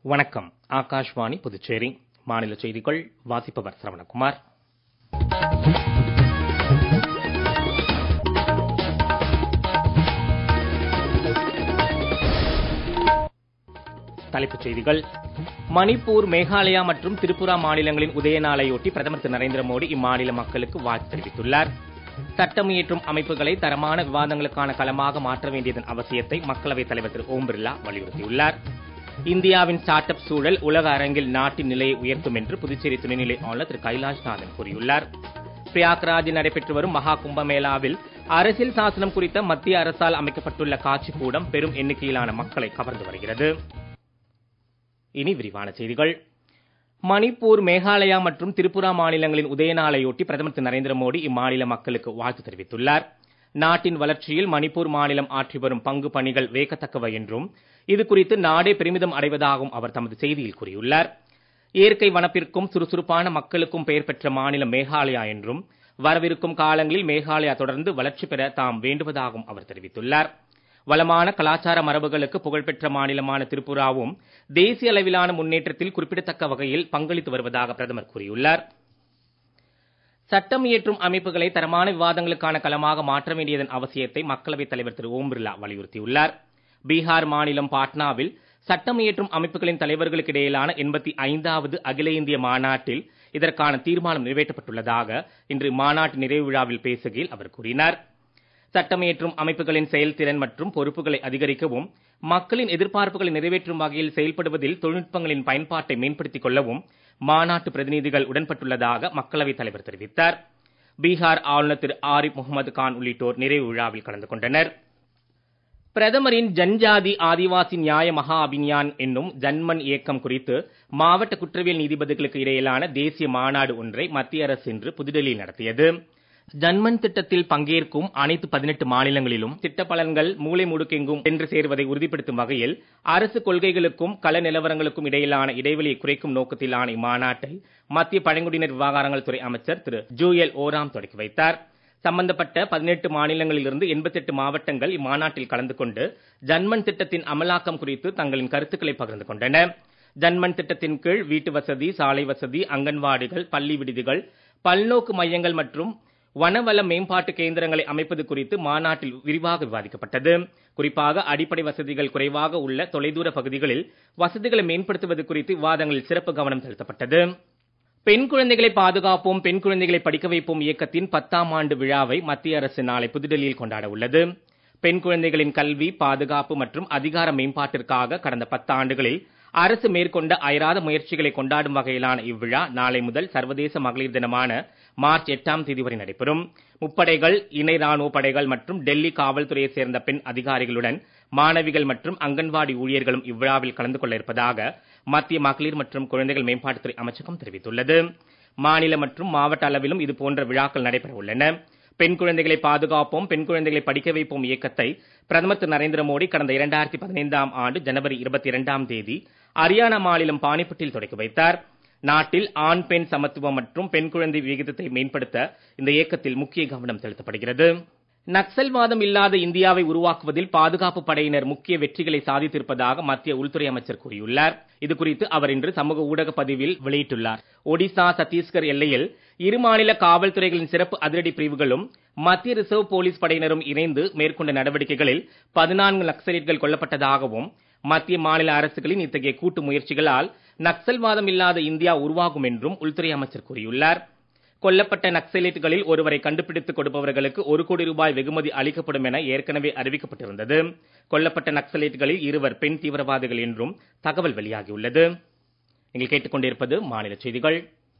வணக்கம் ஆகாஷ்வாணி புதுச்சேரி மாநில செய்திகள் வாசிப்பவர் சரவணகுமார் தலைப்புச் செய்திகள் மணிப்பூர் மேகாலயா மற்றும் திரிபுரா மாநிலங்களின் உதய நாளையொட்டி பிரதமர் திரு நரேந்திர மோடி இம்மாநில மக்களுக்கு வாழ்த்து தெரிவித்துள்ளார் சட்டம் இயற்றும் அமைப்புகளை தரமான விவாதங்களுக்கான களமாக மாற்ற வேண்டியதன் அவசியத்தை மக்களவைத் தலைவர் திரு ஓம் பிர்லா வலியுறுத்தியுள்ளார் இந்தியாவின் ஸ்டார்ட் அப் சூழல் உலக அரங்கில் நாட்டின் நிலையை உயர்த்தும் என்று புதுச்சேரி துணைநிலை ஆளுநர் திரு கைலாஷ்நாதன் கூறியுள்ளார் பிரயாக்ராஜில் நடைபெற்று வரும் மகா கும்பமேளாவில் அரசியல் சாசனம் குறித்த மத்திய அரசால் அமைக்கப்பட்டுள்ள காட்சி கூடம் பெரும் எண்ணிக்கையிலான மக்களை கவர்ந்து வருகிறது இனி விரிவான செய்திகள் மணிப்பூர் மேகாலயா மற்றும் திரிபுரா மாநிலங்களின் உதயநாளையொட்டி பிரதமர் திரு நரேந்திர மோடி இம்மாநில மக்களுக்கு வாழ்த்து தெரிவித்துள்ளார் நாட்டின் வளர்ச்சியில் மணிப்பூர் மாநிலம் ஆற்றி வரும் பங்கு பணிகள் வேகத்தக்கவை என்றும் இது குறித்து நாடே பெருமிதம் அடைவதாகவும் அவர் தமது செய்தியில் கூறியுள்ளார் இயற்கை வனப்பிற்கும் சுறுசுறுப்பான மக்களுக்கும் பெயர் பெற்ற மாநிலம் மேகாலயா என்றும் வரவிருக்கும் காலங்களில் மேகாலயா தொடர்ந்து வளர்ச்சி பெற தாம் வேண்டுவதாகவும் அவர் தெரிவித்துள்ளார் வளமான கலாச்சார மரபுகளுக்கு புகழ்பெற்ற மாநிலமான திரிபுராவும் தேசிய அளவிலான முன்னேற்றத்தில் குறிப்பிடத்தக்க வகையில் பங்களித்து வருவதாக பிரதமர் கூறியுள்ளார் சட்டம் இயற்றும் அமைப்புகளை தரமான விவாதங்களுக்கான களமாக மாற்ற வேண்டியதன் அவசியத்தை மக்களவைத் தலைவர் திரு ஓம் பிர்லா வலியுறுத்தியுள்ளார் பீகார் மாநிலம் பாட்னாவில் சட்டம் இயற்றும் அமைப்புகளின் தலைவர்களுக்கு இடையிலான எண்பத்தி ஐந்தாவது அகில இந்திய மாநாட்டில் இதற்கான தீர்மானம் நிறைவேற்றப்பட்டுள்ளதாக இன்று மாநாட்டு நிறைவு விழாவில் பேசுகையில் அவர் கூறினார் சட்டமியற்றும் அமைப்புகளின் செயல்திறன் மற்றும் பொறுப்புகளை அதிகரிக்கவும் மக்களின் எதிர்பார்ப்புகளை நிறைவேற்றும் வகையில் செயல்படுவதில் தொழில்நுட்பங்களின் பயன்பாட்டை மேம்படுத்திக் கொள்ளவும் மாநாட்டு பிரதிநிதிகள் உடன்பட்டுள்ளதாக மக்களவைத் தலைவர் தெரிவித்தார் பீகார் ஆளுநர் திரு ஆரிப் முகமது கான் உள்ளிட்டோர் நிறைவு விழாவில் கலந்து கொண்டனர் பிரதமரின் ஜன்ஜாதி ஆதிவாசி நியாய மகா அபியான் என்னும் ஜன்மன் இயக்கம் குறித்து மாவட்ட குற்றவியல் நீதிபதிகளுக்கு இடையிலான தேசிய மாநாடு ஒன்றை மத்திய அரசு இன்று புதுடெல்லியில் நடத்தியது ஜன்மன் திட்டத்தில் பங்கேற்கும் அனைத்து பதினெட்டு மாநிலங்களிலும் திட்ட பலன்கள் மூளை முடுக்கெங்கும் சென்று சேர்வதை உறுதிப்படுத்தும் வகையில் அரசு கொள்கைகளுக்கும் கள நிலவரங்களுக்கும் இடையிலான இடைவெளியை குறைக்கும் நோக்கத்திலான இம்மாநாட்டை மத்திய பழங்குடியினர் விவகாரங்கள் துறை அமைச்சர் திரு ஜூயல் ஓராம் தொடக்கி வைத்தார் சம்பந்தப்பட்ட பதினெட்டு மாநிலங்களிலிருந்து எண்பத்தெட்டு மாவட்டங்கள் இம்மாநாட்டில் கலந்து கொண்டு ஜன்மன் திட்டத்தின் அமலாக்கம் குறித்து தங்களின் கருத்துக்களை பகிர்ந்து கொண்டன ஜன்மன் திட்டத்தின் கீழ் வீட்டு வசதி சாலை வசதி அங்கன்வாடிகள் பள்ளி விடுதிகள் பல்நோக்கு மையங்கள் மற்றும் வனவள மேம்பாட்டு கேந்திரங்களை அமைப்பது குறித்து மாநாட்டில் விரிவாக விவாதிக்கப்பட்டது குறிப்பாக அடிப்படை வசதிகள் குறைவாக உள்ள தொலைதூர பகுதிகளில் வசதிகளை மேம்படுத்துவது குறித்து விவாதங்களில் சிறப்பு கவனம் செலுத்தப்பட்டது பெண் குழந்தைகளை பாதுகாப்போம் பெண் குழந்தைகளை படிக்க வைப்போம் இயக்கத்தின் பத்தாம் ஆண்டு விழாவை மத்திய அரசு நாளை புதுடெல்லியில் கொண்டாட உள்ளது பெண் குழந்தைகளின் கல்வி பாதுகாப்பு மற்றும் அதிகார மேம்பாட்டிற்காக கடந்த பத்தாண்டுகளில் அரசு மேற்கொண்ட அயராத முயற்சிகளை கொண்டாடும் வகையிலான இவ்விழா நாளை முதல் சர்வதேச மகளிர் தினமான மார்ச் எட்டாம் தேதி வரை நடைபெறும் முப்படைகள் இணை ராணுவ படைகள் மற்றும் டெல்லி காவல்துறையை சேர்ந்த பெண் அதிகாரிகளுடன் மாணவிகள் மற்றும் அங்கன்வாடி ஊழியர்களும் இவ்விழாவில் கலந்து கொள்ள இருப்பதாக மத்திய மகளிர் மற்றும் குழந்தைகள் மேம்பாட்டுத்துறை அமைச்சகம் தெரிவித்துள்ளது மாநில மற்றும் மாவட்ட அளவிலும் இது போன்ற விழாக்கள் நடைபெற உள்ளன பெண் குழந்தைகளை பாதுகாப்போம் பெண் குழந்தைகளை படிக்க வைப்போம் இயக்கத்தை பிரதமர் திரு நரேந்திர மோடி கடந்த இரண்டாயிரத்தி பதினைந்தாம் ஆண்டு ஜனவரி இருபத்தி இரண்டாம் தேதி ஹரியானா மாநிலம் பானிப்பட்டில் தொடக்கி வைத்தார் நாட்டில் ஆண் பெண் சமத்துவம் மற்றும் பெண் குழந்தை விகிதத்தை மேம்படுத்த இந்த இயக்கத்தில் முக்கிய கவனம் செலுத்தப்படுகிறது நக்சல்வாதம் இல்லாத இந்தியாவை உருவாக்குவதில் பாதுகாப்பு படையினர் முக்கிய வெற்றிகளை சாதித்திருப்பதாக மத்திய உள்துறை அமைச்சர் கூறியுள்ளார் இது குறித்து அவர் இன்று சமூக ஊடக பதிவில் வெளியிட்டுள்ளார் ஒடிசா சத்தீஸ்கர் எல்லையில் இரு மாநில காவல்துறைகளின் சிறப்பு அதிரடி பிரிவுகளும் மத்திய ரிசர்வ் போலீஸ் படையினரும் இணைந்து மேற்கொண்ட நடவடிக்கைகளில் பதினான்கு நக்சலைட்கள் கொல்லப்பட்டதாகவும் மத்திய மாநில அரசுகளின் இத்தகைய கூட்டு முயற்சிகளால் நக்சல்வாதம் இல்லாத இந்தியா உருவாகும் என்றும் உள்துறை அமைச்சர் கூறியுள்ளார் கொல்லப்பட்ட நக்சலைட்டுகளில் ஒருவரை கண்டுபிடித்துக் கொடுப்பவர்களுக்கு ஒரு கோடி ரூபாய் வெகுமதி அளிக்கப்படும் என ஏற்கனவே அறிவிக்கப்பட்டிருந்தது கொல்லப்பட்ட நக்சலைட்டுகளில் இருவர் பெண் தீவிரவாதிகள் என்றும் தகவல் வெளியாகியுள்ளது நீங்கள் கேட்டுக்கொண்டிருப்பது மாநில செய்திகள்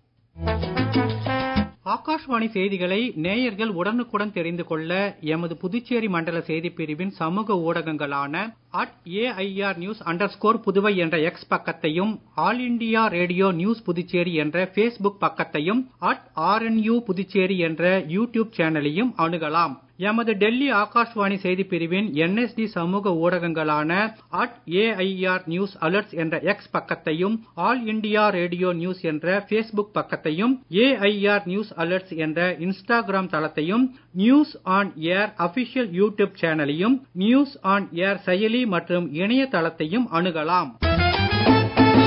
ஆகாஷ்வாணி செய்திகளை நேயர்கள் உடனுக்குடன் தெரிந்து கொள்ள எமது புதுச்சேரி மண்டல செய்திப் பிரிவின் சமூக ஊடகங்களான at AIR news under score Puduvai என்ற எக்ஸ் பக்கத்தையும் All India Radio news Puducherry என்ற பேஸ்புக் பக்கத்தையும் அட் ஆர்என்யூ புதுச்சேரி என்ற யூடியூப் சேனலையும் அணுகலாம் எமது டெல்லி ஆகாஷ்வாணி செய்திப் பிரிவின் என்எஸ்டி சமூக ஊடகங்களான அட் ஏஐஆர் நியூஸ் அலர்ட்ஸ் என்ற எக்ஸ் பக்கத்தையும் ஆல் இண்டியா ரேடியோ நியூஸ் என்ற பேஸ்புக் பக்கத்தையும் ஏஐஆர் நியூஸ் அலர்ட்ஸ் என்ற இன்ஸ்டாகிராம் தளத்தையும் news on air official YouTube சேனலையும் நியூஸ் ஆன் ஏர் செயலி மற்றும் இணையதளத்தையும் அணுகலாம்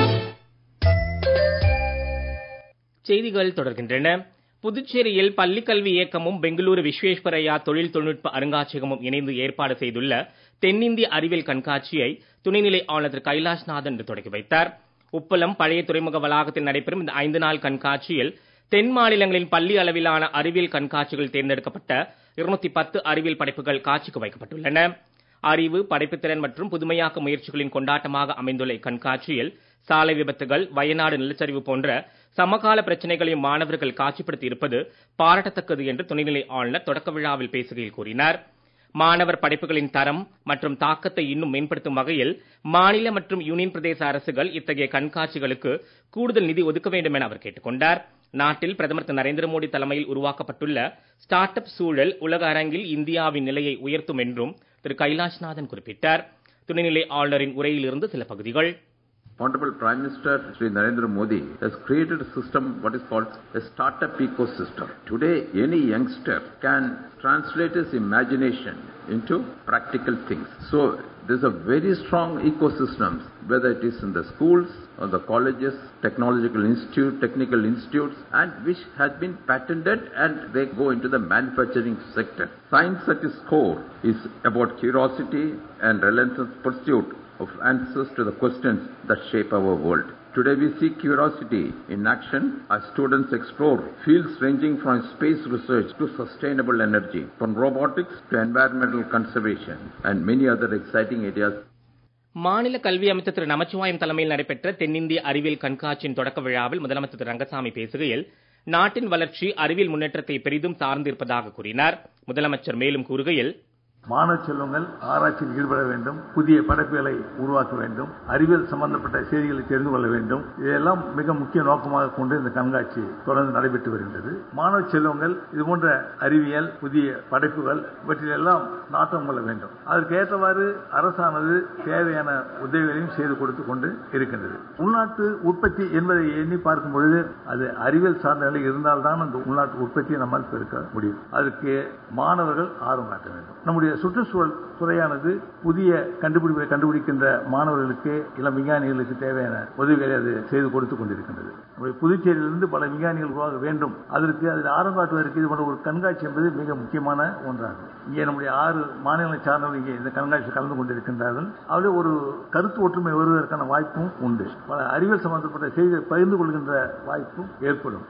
செய்திகள் தொடர்கின்றன புதுச்சேரியில் பள்ளிக்கல்வி இயக்கமும் பெங்களூரு விஸ்வேஸ்வரையா தொழில் தொழில்நுட்ப அருங்காட்சியகமும் இணைந்து ஏற்பாடு செய்துள்ள தென்னிந்திய அறிவியல் கண்காட்சியை துணைநிலை ஆளுநர் திரு கைலாஷ்நாதன் இன்று தொடங்கி வைத்தார் உப்பளம் பழைய துறைமுக வளாகத்தில் நடைபெறும் இந்த ஐந்து நாள் கண்காட்சியில் தென் மாநிலங்களின் பள்ளி அளவிலான அறிவியல் கண்காட்சிகள் தேர்ந்தெடுக்கப்பட்ட இருநூத்தி பத்து அறிவியல் படைப்புகள் காட்சிக்கு வைக்கப்பட்டுள்ளன அறிவு படைப்புத்திறன் மற்றும் புதுமையாக்க முயற்சிகளின் கொண்டாட்டமாக அமைந்துள்ள இக்கண்காட்சியில் சாலை விபத்துகள் வயநாடு நிலச்சரிவு போன்ற சமகால பிரச்சனைகளையும் மாணவர்கள் காட்சிப்படுத்தி இருப்பது பாராட்டத்தக்கது என்று துணைநிலை ஆளுநர் தொடக்க விழாவில் பேசுகையில் கூறினார் மாணவர் படைப்புகளின் தரம் மற்றும் தாக்கத்தை இன்னும் மேம்படுத்தும் வகையில் மாநில மற்றும் யூனியன் பிரதேச அரசுகள் இத்தகைய கண்காட்சிகளுக்கு கூடுதல் நிதி ஒதுக்க வேண்டும் என அவர் கேட்டுக்கொண்டார் நாட்டில் பிரதமர் திரு நரேந்திர மோடி தலைமையில் உருவாக்கப்பட்டுள்ள ஸ்டார்ட் அப் சூழல் உலக அரங்கில் இந்தியாவின் நிலையை உயர்த்தும் என்றும் திரு கைலாஷ்நாதன் குறிப்பிட்டார் துணைநிலை ஆளுநரின் உரையிலிருந்து சில பகுதிகள் Honorable Prime Minister Sri Narendra Modi has created a system what is called a startup ecosystem. Today, any youngster can translate his imagination into practical things. So, there's a very strong ecosystem, whether it is in the schools or the colleges, technological institute, technical institutes, and which has been patented and they go into the manufacturing sector. Science at its core is about curiosity and relentless pursuit of answers to the questions that shape our world. Today we see curiosity in action as students explore fields ranging from space research to sustainable energy, from robotics to environmental conservation and many other exciting areas மாநில கல்வி அமைச்சர் திரு நமச்சிவாயம் தலைமையில் நடைபெற்ற தென்னிந்திய அறிவியல் கண்காட்சியின் தொடக்க விழாவில் முதலமைச்சர் திரு ரங்கசாமி பேசுகையில் நாட்டின் வளர்ச்சி அறிவியல் முன்னேற்றத்தை பெரிதும் சார்ந்திருப்பதாக கூறினார் முதலமைச்சர் மேலும் கூறுகையில் மாணவ செல்வங்கள் ஆராய்ச்சியில் ஈடுபட வேண்டும் புதிய படைப்புகளை உருவாக்க வேண்டும் அறிவியல் சம்பந்தப்பட்ட செய்திகளை தெரிந்து கொள்ள வேண்டும் இதெல்லாம் மிக முக்கிய நோக்கமாக கொண்டு இந்த கண்காட்சி தொடர்ந்து நடைபெற்று வருகின்றது மாணவ செல்வங்கள் இது போன்ற அறிவியல் புதிய படைப்புகள் இவற்றிலெல்லாம் நாட்டம் கொள்ள வேண்டும் அதற்கு ஏற்றவாறு அரசானது தேவையான உதவிகளையும் செய்து கொடுத்து கொண்டு இருக்கின்றது உள்நாட்டு உற்பத்தி என்பதை எண்ணி பார்க்கும் பொழுது அது அறிவியல் சார்ந்த நிலை இருந்தால்தான் அந்த உள்நாட்டு உற்பத்தியை நம்மால் பெருக்க முடியும் அதற்கு மாணவர்கள் ஆர்வம் காட்ட வேண்டும் நம்முடைய சுற்றுச்சூழல் துறையானது புதிய கண்டுபிடிப்பை கண்டுபிடிக்கின்ற மாணவர்களுக்கு இளம் விஞ்ஞானிகளுக்கு தேவையான உதவிகளை அது செய்து கொடுத்துக் கொண்டிருக்கின்றது நம்முடைய புதுச்சேரியிலிருந்து பல விஞ்ஞானிகள் உருவாக வேண்டும் அதற்கு அதில் ஆர்வம் காட்டுவதற்கு இது போன்ற ஒரு கண்காட்சி என்பது மிக முக்கியமான ஒன்றாகும் இங்கே நம்முடைய ஆறு மாநிலங்களை சார்ந்தவர்கள் இங்கே இந்த கண்காட்சியில் கலந்து கொண்டிருக்கின்றார்கள் அவருடைய ஒரு கருத்து ஒற்றுமை வருவதற்கான வாய்ப்பும் உண்டு பல அறிவியல் சம்பந்தப்பட்ட செய்திகளை பகிர்ந்து கொள்கின்ற வாய்ப்பும் ஏற்படும்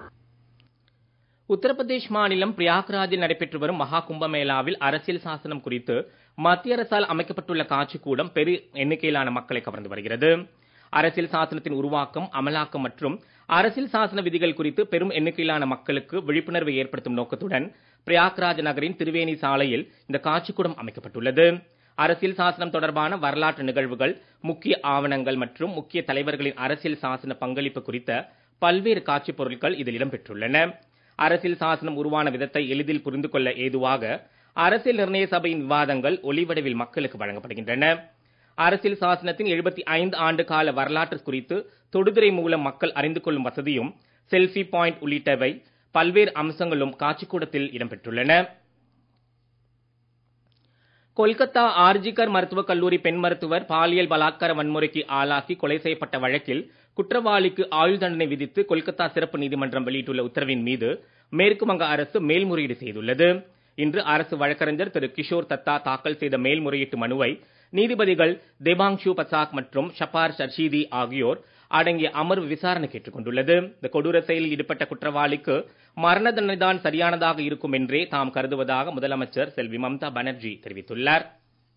உத்தரப்பிரதேஷ் மாநிலம் பிரயாக்ராஜில் நடைபெற்று வரும் மகா கும்பமேளாவில் அரசியல் சாசனம் குறித்து மத்திய அரசால் அமைக்கப்பட்டுள்ள காட்சி கூடம் பெரு எண்ணிக்கையிலான மக்களை கவர்ந்து வருகிறது அரசியல் சாசனத்தின் உருவாக்கம் அமலாக்கம் மற்றும் அரசியல் சாசன விதிகள் குறித்து பெரும் எண்ணிக்கையிலான மக்களுக்கு விழிப்புணர்வை ஏற்படுத்தும் நோக்கத்துடன் பிரயாக்ராஜ் நகரின் திருவேணி சாலையில் இந்த காட்சிக்கூடம் அமைக்கப்பட்டுள்ளது அரசியல் சாசனம் தொடர்பான வரலாற்று நிகழ்வுகள் முக்கிய ஆவணங்கள் மற்றும் முக்கிய தலைவர்களின் அரசியல் சாசன பங்களிப்பு குறித்த பல்வேறு காட்சிப் பொருட்கள் இதில் இடம்பெற்றுள்ளன அரசியல் சாசனம் உருவான விதத்தை எளிதில் புரிந்து கொள்ள ஏதுவாக அரசியல் நிர்ணய சபையின் விவாதங்கள் ஒளிவடிவில் மக்களுக்கு வழங்கப்படுகின்றன அரசியல் சாசனத்தின் எழுபத்தி ஐந்து ஆண்டு கால வரலாற்று குறித்து தொடுதிரை மூலம் மக்கள் அறிந்து கொள்ளும் வசதியும் செல்ஃபி பாயிண்ட் உள்ளிட்டவை பல்வேறு அம்சங்களும் காட்சிக்கூடத்தில் இடம்பெற்றுள்ளன கொல்கத்தா ஆர்ஜிகர் மருத்துவக் கல்லூரி பெண் மருத்துவர் பாலியல் பலாத்கார வன்முறைக்கு ஆளாக்கி கொலை செய்யப்பட்ட வழக்கில் குற்றவாளிக்கு ஆயுள் தண்டனை விதித்து கொல்கத்தா சிறப்பு நீதிமன்றம் வெளியிட்டுள்ள உத்தரவின் மீது மேற்கு வங்க அரசு மேல்முறையீடு செய்துள்ளது இன்று அரசு வழக்கறிஞர் திரு கிஷோர் தத்தா தாக்கல் செய்த மேல்முறையீட்டு மனுவை நீதிபதிகள் தேபாங்ஷு பசாக் மற்றும் ஷபார் ஷர்ஷீதி ஆகியோர் அடங்கிய அமர்வு விசாரணை கேட்டுக் கொண்டுள்ளது இந்த கொடூர செயலில் ஈடுபட்ட குற்றவாளிக்கு மரண தண்டனை தான் சரியானதாக இருக்கும் என்றே தாம் கருதுவதாக முதலமைச்சர் செல்வி மம்தா பானர்ஜி தெரிவித்துள்ளார்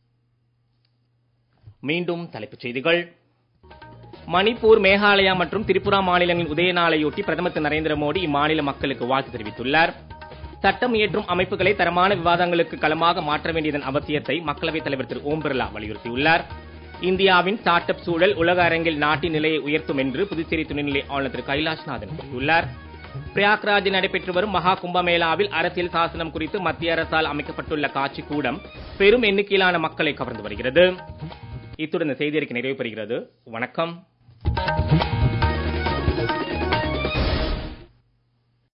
மீண்டும் தலைப்புச் செய்திகள் மணிப்பூர் மேகாலயா மற்றும் திரிபுரா மாநிலங்களின் உதய நாளையொட்டி பிரதமர் திரு நரேந்திர மோடி இம்மாநில மக்களுக்கு வாழ்த்து தெரிவித்துள்ளார் சட்டம் இயற்றும் அமைப்புகளை தரமான விவாதங்களுக்கு களமாக மாற்ற வேண்டியதன் அவசியத்தை மக்களவைத் தலைவர் திரு ஓம் பிர்லா வலியுறுத்தியுள்ளார் இந்தியாவின் ஸ்டார்ட் அப் சூழல் உலக அரங்கில் நாட்டின் நிலையை உயர்த்தும் என்று புதுச்சேரி துணைநிலை ஆளுநர் திரு கைலாஷ்நாதன் கூறியுள்ளார் பிரயாக்ராஜில் நடைபெற்று வரும் மகா கும்பமேளாவில் அரசியல் சாசனம் குறித்து மத்திய அரசால் அமைக்கப்பட்டுள்ள காட்சி கூடம் பெரும் எண்ணிக்கையிலான மக்களை கவர்ந்து வருகிறது இத்துடன் இந்த செய்தியறிக்கை நிறைவு பெறுகிறது வணக்கம்